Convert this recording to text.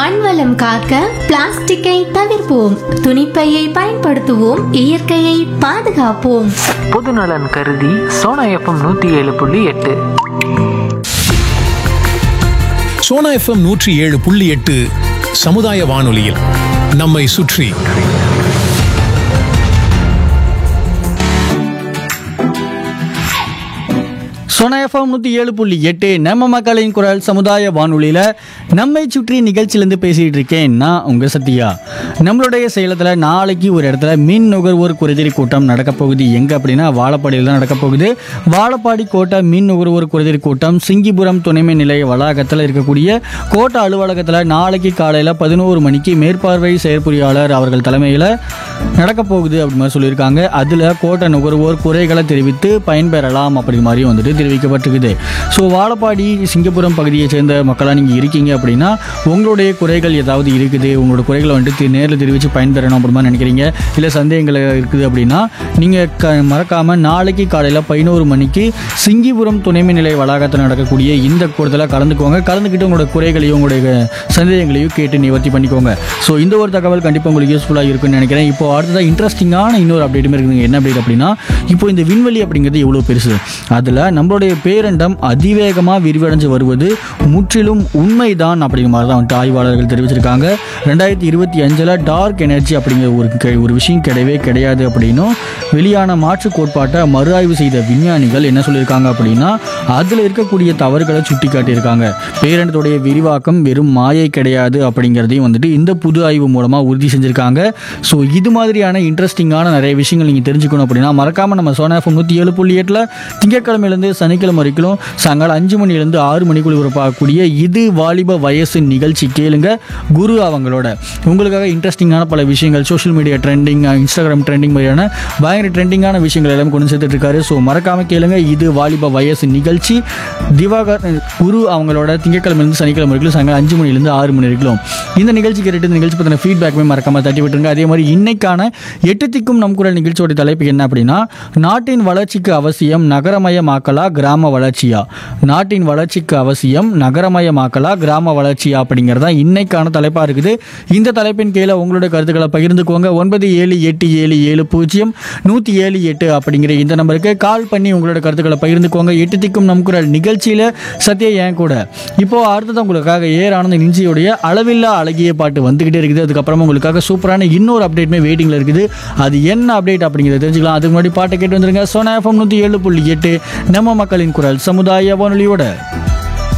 மண்வளம் காக்க பிளாஸ்டிக்கை தவிர்ப்போம் துணிப்பையை பயன்படுத்துவோம் இயற்கையை பாதுகாப்போம் பொதுநலன் கருதி சோனா எஃப்எம் நூற்றி ஏழு புள்ளி எட்டு சோனா எஃப்எம் நூற்றி ஏழு புள்ளி எட்டு சமுதாய வானொலியில் நம்மை சுற்றி சோனா எஃப்எம் நூற்றி ஏழு புள்ளி எட்டு நம்ம மக்களின் குரல் சமுதாய வானொலியில் நம்மை சுற்றி நிகழ்ச்சியிலேருந்து பேசிகிட்டு இருக்கேன் நான் உங்கள் சத்யா நம்மளுடைய சேலத்தில் நாளைக்கு ஒரு இடத்துல மின் நுகர்வோர் குறைதீர் கூட்டம் நடக்க போகுது எங்கே அப்படின்னா வாழப்பாடியில் தான் நடக்க போகுது வாழப்பாடி கோட்டை மின் நுகர்வோர் குறைதீர் கூட்டம் சிங்கிபுரம் துணைமை நிலைய வளாகத்தில் இருக்கக்கூடிய கோட்டை அலுவலகத்தில் நாளைக்கு காலையில் பதினோரு மணிக்கு மேற்பார்வை செயற்பொறியாளர் அவர்கள் தலைமையில் நடக்க போகுது அப்படி மாதிரி சொல்லியிருக்காங்க அதில் கோட்டை நுகர்வோர் குறைகளை தெரிவித்து பயன்பெறலாம் அப்படி மாதிரி வந்துட்டு தெரிவிக்கப்பட்டிருக்குது ஸோ வாழப்பாடி சிங்கப்புரம் பகுதியை சேர்ந்த மக்களாக நீங்கள் இருக்கீங்க அப்படின்னா உங்களுடைய குறைகள் ஏதாவது இருக்குது உங்களோட குறைகளை வந்துட்டு நேரில் தெரிவித்து பயன்பெறணும் அப்படி மாதிரி நினைக்கிறீங்க இல்லை சந்தேகங்கள் இருக்குது அப்படின்னா நீங்கள் க மறக்காமல் நாளைக்கு காலையில் பதினோரு மணிக்கு சிங்கிபுரம் துணைமின் நிலைய வளாகத்தில் நடக்கக்கூடிய இந்த கூட்டத்தில் கலந்துக்கோங்க கலந்துக்கிட்டு உங்களோட குறைகளையும் உங்களுடைய சந்தேகங்களையும் கேட்டு நிவர்த்தி பண்ணிக்கோங்க ஸோ இந்த ஒரு தகவல் கண்டிப்பாக உங்களுக்கு யூஸ்ஃபுல்லாக இருக்குன்னு நினைக்கிறேன் இப்போ அடுத்ததாக இன்ட்ரெஸ்டிங்கான இன்னொரு அப்டேட்டுமே இருக்குதுங்க என்ன அப்டேட் அப்படின்னா இப்போ இந்த விண்வெளி அப்படிங்கிறது எவ்வளோ பெருசு அதில் நம்மளுடைய பேரண்டம் அதிவேகமாக விரிவடைஞ்சு வருவது முற்றிலும் உண்மைதான் அப்படிங்கிற மாதிரி தான் வந்துட்டு ஆய்வாளர்கள் தெரிவிச்சிருக்காங்க ரெண்டாயிரத்தி இருபத்தி அஞ்சில் டார்க் எனர்ஜி அப்படிங்கிற ஒரு கெ- ஒரு விஷயம் கிடையவே கிடையாது அப்படின்னும் வெளியான மாற்று கோட்பாட்டை மறு ஆய்வு செய்த விஞ்ஞானிகள் என்ன சொல்லியிருக்காங்க அப்படின்னா அதில் இருக்கக்கூடிய தவறுகளை சுட்டி காட்டியிருக்காங்க பேரண்டத்துடைய விரிவாக்கம் வெறும் மாயை கிடையாது அப்படிங்கிறதையும் வந்துட்டு இந்த புது ஆய்வு மூலமாக உறுதி செஞ்சுருக்காங்க ஸோ இது மாதிரியான இன்ட்ரெஸ்டிங்கான நிறைய விஷயங்கள் நீங்கள் தெரிஞ்சுக்கணும் அப்படின்னா மறக்காமல் நம்ம சோனா எஃப்எம் நூற்றி ஏழு புள்ளி எட்டில் திங்கட்கிழமையிலேருந்து சனிக்கிழமை வரைக்கும் சாயங்காலம் அஞ்சு மணிலேருந்து ஆறு மணிக்குள் பார்க்கக்கூடிய இது வாலிப வயசு நிகழ்ச்சி கேளுங்க குரு அவங்களோட உங்களுக்காக இன்ட்ரெஸ்டிங்கான பல விஷயங்கள் social media trending Instagram trending மாதிரியான பயங்கர ட்ரெண்டிங்கான விஷயங்கள் எல்லாம் கொண்டு சேர்த்துட்டு இருக்காரு ஸோ மறக்காம கேளுங்க இது வாலிப வயசு நிகழ்ச்சி திவாகர் குரு அவங்களோட திங்கட்கிழமையிலேருந்து சனிக்கிழமை வரைக்கும் சாயங்காலம் அஞ்சு மணிலேருந்து ஆறு மணி வரைக்கும் இந்த நிகழ்ச்சி கேட்டு இந்த நிகழ்ச்சி பற்றின ஃபீட்பேக்குமே மறக்காம தட்டி விட்டுருங்க அதே மாதிரி இன்னைக்கான எட்டு திக்கும் நம் குரல் நிகழ்ச்சியோட தலைப்பு என்ன அப்படின்னா நாட்டின் வளர்ச்சிக்கு அவசியம் நகரமயமாக்கலா கிராம வளர்ச்சியா நாட்டின் வளர்ச்சிக்கு அவசியம் நகரமயமாக்கலா கிராம வளர்ச்சியா அப்படிங்கிறது தான் இன்னைக்கான தலைப்பாக இருக்குது இந்த தலைப்பின் கீழே உங்களுடைய கருத்துக்களை பகிர்ந்துக்கோங்க ஒன்பது ஏழு எட்டு ஏழு ஏழு பூஜ்ஜியம் நூற்றி ஏழு எட்டு அப்படிங்கிற இந்த நம்பருக்கு கால் பண்ணி உங்களோட கருத்துக்களை பகிர்ந்துக்கோங்க எட்டு திக்கும் நம் குரல் நிகழ்ச்சியில் சத்யா ஏன் கூட இப்போ அடுத்தது உங்களுக்காக ஏர் ஆனந்த நிஞ்சியுடைய அளவில்லா அழகிய பாட்டு வந்துகிட்டே இருக்குது அதுக்கப்புறமா உங்களுக்காக சூப்பரான இன்னொரு அப்டேட்மே வெயிட்டிங்கில் இருக்குது அது என்ன அப்டேட் அப்படிங்கிறத தெரிஞ்சுக்கலாம் அதுக்கு முன்னாடி பாட்டை கேட்டு வந்துருங்க சோனா எஃப்எம் நூற்றி ஏழு புள்ளி எட்டு நம்ம மக்களின் குரல் சமுதாய வானொலியோட